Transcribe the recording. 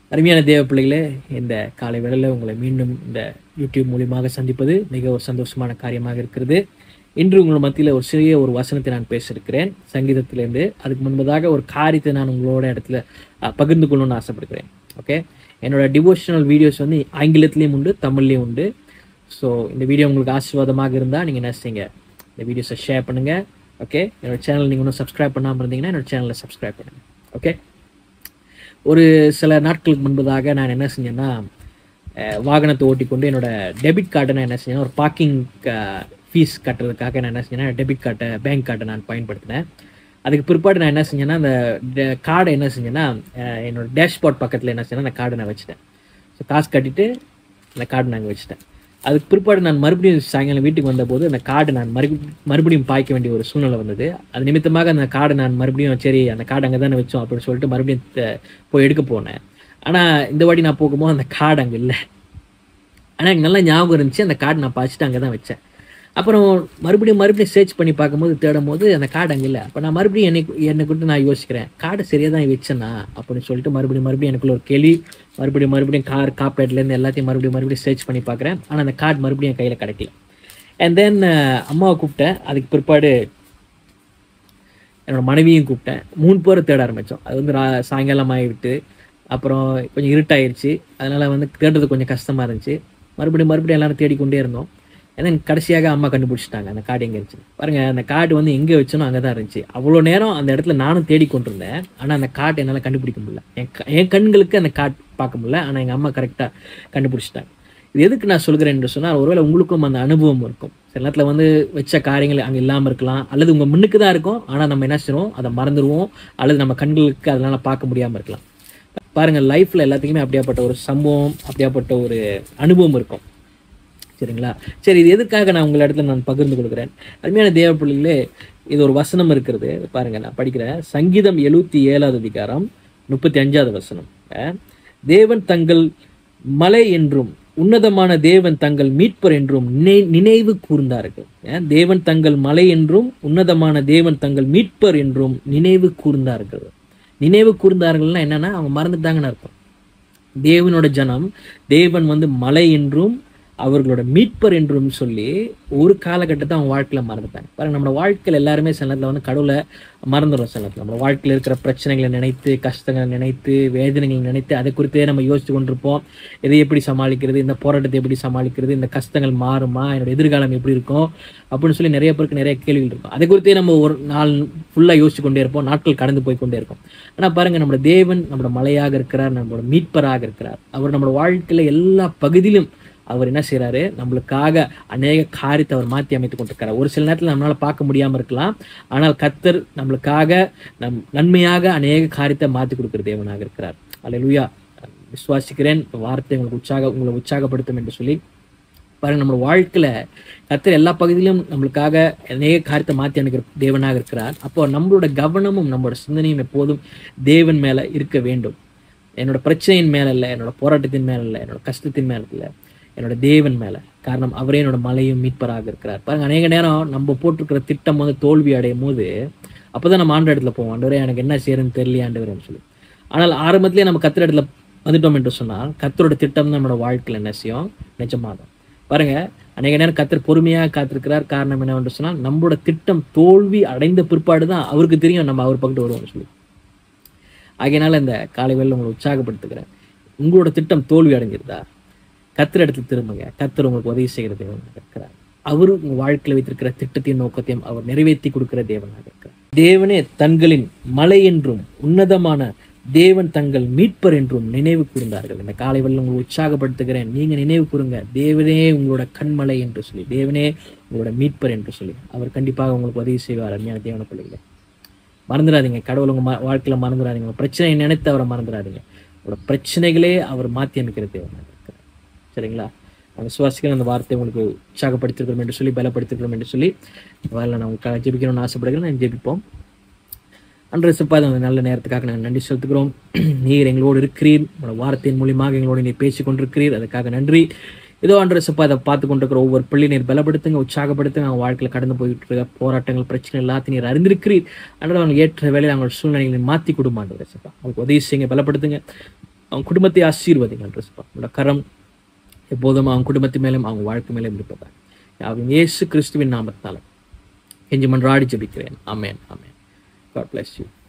அருமையான தேவ பிள்ளைகளே இந்த காலை வேளையில் உங்களை மீண்டும் இந்த யூடியூப் மூலியமாக சந்திப்பது மிக ஒரு சந்தோஷமான காரியமாக இருக்கிறது இன்று உங்கள் மத்தியில் ஒரு சிறிய ஒரு வசனத்தை நான் பேசியிருக்கிறேன் சங்கீதத்திலேருந்து அதுக்கு முன்பதாக ஒரு காரியத்தை நான் உங்களோட இடத்துல அஹ், பகிர்ந்து கொள்ளணும்னு ஆசைப்படுகிறேன் ஓகே என்னோட டிவோஷனல் வீடியோஸ் வந்து ஆங்கிலத்திலையும் உண்டு தமிழ்லையும் உண்டு ஸோ இந்த வீடியோ உங்களுக்கு ஆசீர்வாதமாக இருந்தால் நீங்கள் என்ன செய்யுங்க இந்த வீடியோஸை ஷேர் பண்ணுங்கள் ஓகே என்னோட சேனல் நீங்கள் இன்னும் சப்ஸ்கிரைப் பண்ணாமல் இருந்தீங்கன்னா என்னோட சேனலை சப்ஸ்கிரைப் பண்ணுங்கள் ஓகே ஒரு சில நாட்களுக்கு முன்பதாக நான் என்ன செஞ்சேன்னா அஹ், வாகனத்தை ஓட்டிக்கொண்டு என்னோட டெபிட் கார்டை நான் என்ன செஞ்சேன்னா ஒரு பார்க்கிங் ஃபீஸ் கட்டுறதுக்காக நான் என்ன செஞ்சேன்னா டெபிட் கார்டை பேங்க் கார்டை நான் பயன்படுத்தினேன் அதுக்கு பிற்பாடு நான் என்ன செஞ்சேன்னா அந்த கார்டை என்ன செஞ்சேன்னா அஹ், என்னோட டேஷ்போர்ட் பக்கத்தில் என்ன செஞ்சேன்னா அந்த கார்டை நான் வச்சுட்டேன் ஸோ காசு கட்டிட்டு அந்த கார்டு நாங்கள் வச்சுட்டேன் அதுக்கு பிற்பாடு நான் மறுபடியும் சாயங்காலம் வீட்டுக்கு வந்தபோது அந்த கார்டு நான் மறுபடியும் மறுபடியும் பாய்க்க வேண்டிய ஒரு சூழ்நிலை வந்தது அது நிமித்தமாக அந்த கார்டை நான் மறுபடியும் சரி அந்த கார்டு அங்கே தானே வச்சோம் அப்படின்னு சொல்லிட்டு மறுபடியும் த- போய் எடுக்க போனேன் ஆனால் இந்த வாட்டி நான் போகும்போது அந்த கார்டு அங்கே இல்லை ஆனால் எனக்கு நல்லா ஞாபகம் இருந்துச்சு அந்த கார்டு நான் பாய்ச்சிட்டு அங்கே தான் வச்சேன் அப்புறம் மறுபடியும் மறுபடியும் சர்ச் பண்ணி பார்க்கும்போது தேடும் போது அந்த கார்டு அங்கே இல்லை அப்போ நான் மறுபடியும் என்னை என்னை கூட்டு நான் யோசிக்கிறேன் கார்டு சரியாக தான் வச்சேனா அப்படின்னு சொல்லிட்டு மறுபடியும் மறுபடியும் எனக்குள்ள ஒரு கேள்வி மறுபடியும் மறுபடியும் கார் காப்பேட்லேருந்து எல்லாத்தையும் மறுபடியும் மறுபடியும் சர்ச் பண்ணி பார்க்குறேன் ஆனால் அந்த கார்டு மறுபடியும் என் கையில் கிடைக்கல அண்ட் தென் அம்மாவை கூப்பிட்டேன் அதுக்கு பிற்பாடு என்னோட மனைவியும் கூப்பிட்டேன் மூணு பேர் தேட ஆரம்பித்தோம் அது வந்து ரா- சாயங்காலம் ஆகிவிட்டு அப்புறம் கொஞ்சம் இருட்டாயிருச்சு அதனால் வந்து தேடுறது கொஞ்சம் கஷ்டமாக இருந்துச்சு மறுபடியும் மறுபடியும் எல்லாரும் தேடிக்கொண்டே இருந்தோம் ஏன்னா கடைசியாக அம்மா கண்டுபிடிச்சிட்டாங்க அந்த கார்டு எங்கே இருந்துச்சு பாருங்க அந்த கார்டு வந்து எங்கே வச்சனோ அங்கே தான் இருந்துச்சு அவ்வளோ நேரம் அந்த இடத்துல நானும் தேடிக்கொண்டிருந்தேன் ஆனால் அந்த கார்டு என்னால் கண்டுபிடிக்க முடியல என் க- என் கண்களுக்கு அந்த கார்டு பார்க்க முடியல ஆனால் எங்கள் அம்மா கரெக்டாக கண்டுபிடிச்சிட்டாங்க இது எதுக்கு நான் சொல்கிறேன் என்று சொன்னால் ஒருவேளை உங்களுக்கும் அந்த அனுபவம் இருக்கும் சில நேரத்தில் வந்து வச்ச காரியங்கள் அங்கே இல்லாமல் இருக்கலாம் அல்லது உங்கள் முன்னுக்கு தான் இருக்கும் ஆனால் நம்ம என்ன செய்வோம் அதை மறந்துடுவோம் அல்லது நம்ம கண்களுக்கு அதனால பார்க்க முடியாமல் இருக்கலாம் பாருங்க லைஃப்ல எல்லாத்துக்குமே அப்படியாப்பட்ட ஒரு சம்பவம் அப்படியாப்பட்ட ஒரு அனுபவம் இருக்கும் சரிங்களா சரி இது எதுக்காக நான் உங்கள் இடத்துல நான் பகிர்ந்து கொடுக்குறேன் அருமையான தேவ பிள்ளைகளே இது ஒரு வசனம் இருக்கிறது பாருங்க நான் படிக்கிறேன் சங்கீதம் எழுபத்தி ஏழாவது அதிகாரம் முப்பத்தி அஞ்சாவது வசனம் அஹ், தேவன் தங்கள் மலை என்றும் உன்னதமான தேவன் தங்கள் மீட்பர் என்றும் நினை- நினைவு கூர்ந்தார்கள் அஹ், தேவன் தங்கள் மலை என்றும் உன்னதமான தேவன் தங்கள் மீட்பர் என்றும் நினைவு கூர்ந்தார்கள் நினைவு கூர்ந்தார்கள்னா என்னன்னா அவங்க மறந்துட்டாங்கன்னு அர்த்தம் தேவனோட ஜனம் தேவன் வந்து மலை என்றும் அவர்களோட மீட்பர் என்றும் சொல்லி ஒரு காலகட்டத்தை அவங்க வாழ்க்கையில மறந்துட்டாங்க பாருங்க நம்ம வாழ்க்கையில எல்லாருமே சில நேரத்தில் வந்து கடவுளை மறந்துடும் சில நேரத்தில் நம்ம வாழ்க்கையில இருக்கிற பிரச்சனைகளை நினைத்து கஷ்டங்களை நினைத்து வேதனைகளை நினைத்து அதை குறித்தே நம்ம யோசிச்சு கொண்டிருப்போம் இதை எப்படி சமாளிக்கிறது இந்த போராட்டத்தை எப்படி சமாளிக்கிறது இந்த கஷ்டங்கள் மாறுமா என்னோட எதிர்காலம் எப்படி இருக்கும் அப்படின்னு சொல்லி நிறைய பேருக்கு நிறைய கேள்விகள் இருக்கும் அதை குறித்தே நம்ம ஒரு நாள் ஃபுல்லாக யோசிச்சு கொண்டே இருப்போம் நாட்கள் கடந்து போய் கொண்டே இருக்கும் ஆனா பாருங்க நம்மளோட தேவன் நம்மளோட மலையாக இருக்கிறார் நம்மளோட மீட்பராக இருக்கிறார் அவர் நம்மளோட வாழ்க்கையில எல்லா பகுதியிலும் அவர் என்ன செய்றாரு நம்மளுக்காக அநேக காரியத்தை அவர் மாற்றி அமைத்து கொண்டிருக்கிறார் ஒரு சில நேரத்தில் நம்மளால பார்க்க முடியாம இருக்கலாம் ஆனால் கத்தர் நம்மளுக்காக நம் நன்மையாக அநேக காரியத்தை மாற்றி கொடுக்கிற தேவனாக இருக்கிறார் அல்லேலூயா விசுவாசிக்கிறேன் இந்த வார்த்தை உங்களுக்கு உற்சாக உங்களை உற்சாகப்படுத்தும் என்று சொல்லி பாருங்க நம்ம வாழ்க்கையில கத்தர் எல்லா பகுதியிலும் நம்மளுக்காக அநேக காரியத்தை மாற்றி அனுக்கிற தேவனாக இருக்கிறார் அப்போ நம்மளோட கவனமும் நம்மளோட சிந்தனையும் எப்போதும் தேவன் மேல இருக்க வேண்டும் என்னோட பிரச்சனையின் மேல இல்லை என்னோட போராட்டத்தின் மேல இல்லை என்னோட கஷ்டத்தின் மேல இல்லை என்னோட தேவன் மேல காரணம் அவரே என்னோட மலையும் மீட்பராக இருக்கிறார் பாருங்க அநேக நேரம் நம்ம போட்டிருக்கிற திட்டம் வந்து தோல்வி அடையும் போது அப்பதான் நம்ம ஆண்ட இடத்துல போவோம் ஆண்டவரே எனக்கு என்ன செய்யறதுன்னு தெரியலையே ஆண்டவரேன்னு சொல்லி ஆனால் ஆரம்பத்திலேயே நம்ம கத்திர இடத்துல வந்துட்டோம் என்று சொன்னால் கத்தரோட திட்டம் தான் நம்மளோட வாழ்க்கையில என்ன செய்யும் நிஜமாகும் பாருங்க அநேக நேரம் கத்தர் பொறுமையாக காத்திருக்கிறார் காரணம் என்னவென்று சொன்னால் நம்மளோட திட்டம் தோல்வி அடைந்த பிற்பாடு தான் அவருக்கு தெரியும் நம்ம அவர் பக்கத்து வருவோம்னு சொல்லி ஆகையினால இந்த காலை வேளையில உங்களை உற்சாகப்படுத்துகிறேன் உங்களோட திட்டம் தோல்வி அடைஞ்சிருதா கத்திர இடத்துல திரும்புங்க கத்தர் உங்களுக்கு உதவி செய்கிற தேவனாக இருக்கிறார் அவர் உங்க வாழ்க்கையில வைத்திருக்கிற திட்டத்தையும் நோக்கத்தையும் அவர் நிறைவேற்றி கொடுக்கிற தேவனாக இருக்கிறார் தேவனே தங்களின் மலை என்றும் உன்னதமான தேவன் தங்கள் மீட்பர் என்றும் நினைவு கூர்ந்தார்கள் இந்த காலை வேளையில உங்களை உற்சாகப்படுத்துகிறேன் நீங்க நினைவு கூறுங்க தேவனே உங்களோட கண்மலை என்று சொல்லி தேவனே உங்களோட மீட்பர் என்று சொல்லி அவர் கண்டிப்பாக உங்களுக்கு உதவி செய்வார் அருமையான தேவன பிள்ளைகளை மறந்துடாதீங்க கடவுள் உங்க ம- வாழ்க்கையில மறந்துடாதீங்க உங்க பிரச்சனையை நினைத்து அவரை மறந்துடாதீங்க உங்களோட பிரச்சனைகளே அவர் மாற்றி அமைக்கிற தேவனாக இருக்கிறார் சரிங்களா நான் விசுவாசிக்கிறேன் அந்த வார்த்தை உங்களுக்கு உற்சாகப்படுத்திருக்கிறோம் என்று சொல்லி பலப்படுத்திருக்கிறோம் என்று சொல்லி வேலை நான் உங்களுக்கு ஜெபிக்கணும்னு ஆசைப்படுகிறேன் நான் ஜெபிப்போம் அன்று சிப்பாத அந்த நல்ல நேரத்துக்காக நாங்கள் நன்றி செலுத்துகிறோம் நீர் எங்களோடு இருக்கிறீர் உங்களோட வார்த்தையின் மூலியமாக எங்களோடு நீர் பேசிக் கொண்டிருக்கிறீர் அதுக்காக நன்றி இதோ அன்று சிப்பா அதை பார்த்து கொண்டிருக்கிற ஒவ்வொரு பிள்ளை நீர் பலப்படுத்துங்க உற்சாகப்படுத்துங்க அவங்க வாழ்க்கையில் கடந்து போயிட்டு இருக்க போராட்டங்கள் பிரச்சனை எல்லாத்தையும் நீர் அறிந்திருக்கிறீர் அன்று அவங்க ஏற்ற வேலையில் அவங்க சூழ்நிலைகளை மாற்றி கொடுமாண்டு சிப்பா அவங்களுக்கு உதவி செய்யுங்க பலப்படுத்துங்க அவங்க குடும்பத்தை ஆசீர்வதிங்க ட்ரெஸ்ப்பா உங்களோட கரம் எப்போதும் அவங்க குடும்பத்து மேலும் அவங்க வாழ்க்கை மேலும் இருப்பதா யாவும் இயேசு கிறிஸ்துவின் நாமத்தால கெஞ்சி மன்றாடி ஜெபிக்கிறேன் ஆமென் ஆமென் காட் bless you